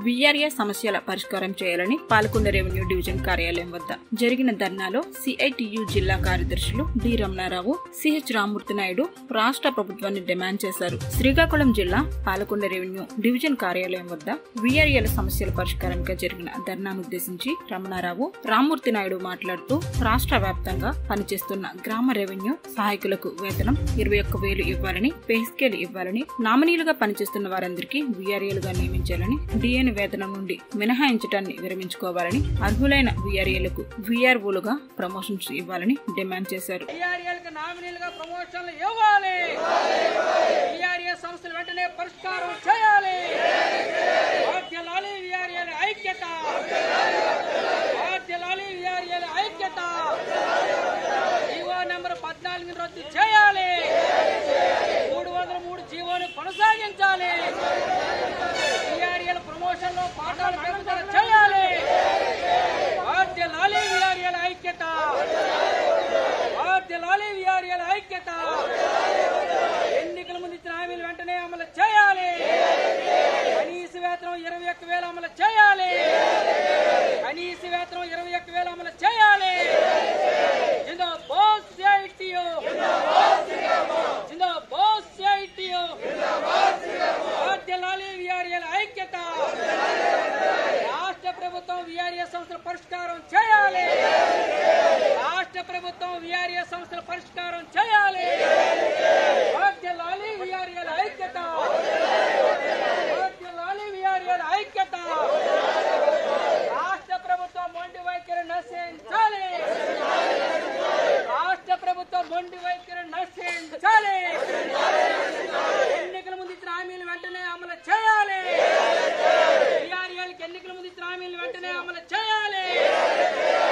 VRA సమస్యల పరిష్కారం చేయాలని పాలకొండ రెవెన్యూ డివిజన్ కార్యాలయం వద్ద జరిగిన ధర్నాలో సిఐటియు జిల్లా కార్యదర్శులు డి రమణారావు సిహెచ్ రామూర్తి నాయుడు రాష్ట్ర ప్రభుత్వాన్ని డిమాండ్ చేశారు శ్రీకాకుళం జిల్లా పాలకొండ రెవెన్యూ డివిజన్ కార్యాలయం వద్ద వీఆర్ఏల సమస్యల పరిష్కారంగా జరిగిన ధర్నాను ఉద్దేశించి రమణారావు రామూర్తి నాయుడు మాట్లాడుతూ రాష్ట్ర వ్యాప్తంగా పనిచేస్తున్న గ్రామ రెవెన్యూ సహాయకులకు వేతనం ఇరవై ఒక్క వేలు ఇవ్వాలని పే స్కేల్ ఇవ్వాలని నామినీలుగా పనిచేస్తున్న వారందరికీ వీఆర్ఏలుగా నియమించాలని డిఎన్ వేతనం నుండి మినహాయించడాన్ని విరమించుకోవాలని అర్హులైన వీఆర్ఏలకు వీఆర్ఓలుగా ప్రమోషన్స్ ఇవ్వాలని డిమాండ్ చేశారు టీఆర్ఏలకు నామినీలుగా ప్రమోషన్లు ఇవ్వాలి టీఆర్ఏ సంస్థలు వెంటనే పరిష్కారం చేయాలి వాద్యలాలి వీఆర్ఏల ఐక్యత వాద్యలాలి వీఆర్ఏల ఐక్యత జీవో నెంబర్ పద్నాలుగు రద్దు చేయాలి మూడు వందల మూడు జీవోని కొనసాగించాలి వీఆర్ఏల ప్రమోషన్లో పాఠాలు పెరుగుదల చేయాలి వాద్యలాలి వీఆర్ఏల ఐక్యత వాద్యలాలి వీఆర్ఏల ఐక్యత ఎన్నికల ముందు ఇచ్చిన హామీలు వెంటనే అమలు చేయాలి కనీస వేతనం ఇరవై ఒక్క వేలు అమలు చేయాలి కనీస వేతనం ఇరవై ఒక్క వేలు అమలు చేయాలి జిందా బాస్ సిఐటియు జిందా బాస్ సిఐటియు వాద్యలాలి వీఆర్ఏల ఐక్యత రాష్ట్ర ప్రభుత్వం వీఆర్ఏ సంస్థల పరిష్కారం చేయాలి రాష్ట్ర ప్రభుత్వం వీఆర్ఏ సంస్థల పరిష్కారం చేయాలి వాద్యలాలి వీఆర్ఏల ఐక్యత వాద్యలాలి వీఆర్ఏల ఐక్యత రాష్ట్ర ప్రభుత్వం మొండి వైఖరి నశించాలి రాష్ట్ర ప్రభుత్వం మొండి వైఖరి నశించాలి ఎన్నికల ముందు ఇచ్చిన హామీలు వెంటనే అమలు చేయాలి వీఆర్ఏలకి ఎన్నికల ముందు ఇచ్చిన హామీలు వెంటనే అమలు చేయాలి